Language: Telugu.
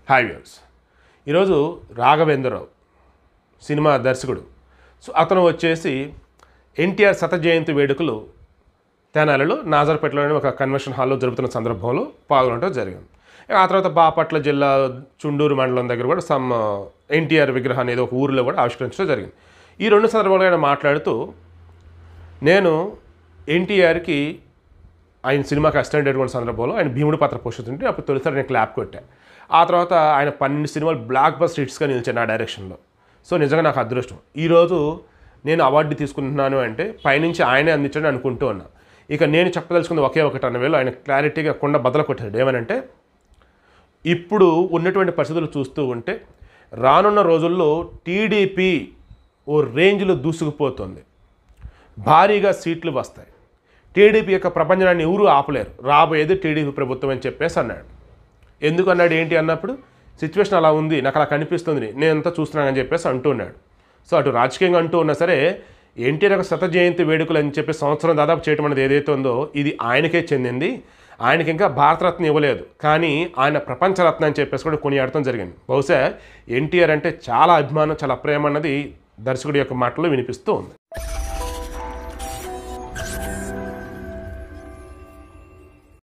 హాయ్ వ్యూస్ ఈరోజు రాఘవేంద్రరావు సినిమా దర్శకుడు సో అతను వచ్చేసి ఎన్టీఆర్ శత జయంతి వేడుకలు తెనాలిలో నాజర్పేటలోని ఒక కన్వెన్షన్ హాల్లో జరుగుతున్న సందర్భంలో పాల్గొనడం జరిగింది ఇక ఆ తర్వాత బాపట్ల జిల్లా చుండూరు మండలం దగ్గర కూడా సమ్ ఎన్టీఆర్ విగ్రహాన్ని ఏదో ఒక ఊరిలో కూడా ఆవిష్కరించడం జరిగింది ఈ రెండు సందర్భాలు ఆయన మాట్లాడుతూ నేను ఎన్టీఆర్కి ఆయన సినిమాకి అసిస్టెంట్ ఎటువంటి సందర్భంలో ఆయన భీముడి పాత్ర పోషిస్తుంటే అప్పుడు తొలిసారి నేను క్లాప్ కొట్టా ఆ తర్వాత ఆయన పన్నెండు సినిమాలు బ్లాక్ బస్ హిట్స్గా నిలిచాను నా డైరెక్షన్లో సో నిజంగా నాకు అదృష్టం ఈరోజు నేను అవార్డు తీసుకుంటున్నాను అంటే పైనుంచి ఆయనే అందించడం అనుకుంటూ ఉన్నా ఇక నేను చెప్పదలుచుకుంది ఒకే ఒకటి అన్న వేళ ఆయన క్లారిటీగా కొండ బదల కొట్టాడు ఏమనంటే ఇప్పుడు ఉన్నటువంటి పరిస్థితులు చూస్తూ ఉంటే రానున్న రోజుల్లో టీడీపీ ఓ రేంజ్లో దూసుకుపోతుంది భారీగా సీట్లు వస్తాయి టీడీపీ యొక్క ప్రపంచాన్ని ఎవరూ ఆపలేరు రాబోయేది టీడీపీ ప్రభుత్వం అని చెప్పేసి అన్నాడు ఎందుకు అన్నాడు ఏంటి అన్నప్పుడు సిచ్యువేషన్ అలా ఉంది నాకు అలా కనిపిస్తుంది నేను అంతా చూస్తున్నానని చెప్పేసి అంటున్నాడు సో అటు రాజకీయంగా అంటూ ఉన్నా సరే ఎన్టీఆర్ యొక్క శత జయంతి వేడుకలు అని చెప్పి సంవత్సరం దాదాపు చేయటం అనేది ఏదైతే ఉందో ఇది ఆయనకే చెందింది ఆయనకి ఇంకా భారతరత్న ఇవ్వలేదు కానీ ఆయన ప్రపంచరత్న అని చెప్పేసి కూడా కొనియాడటం జరిగింది బహుశా ఎన్టీఆర్ అంటే చాలా అభిమానం చాలా ప్రేమ అన్నది దర్శకుడి యొక్క మాటలో వినిపిస్తూ ఉంది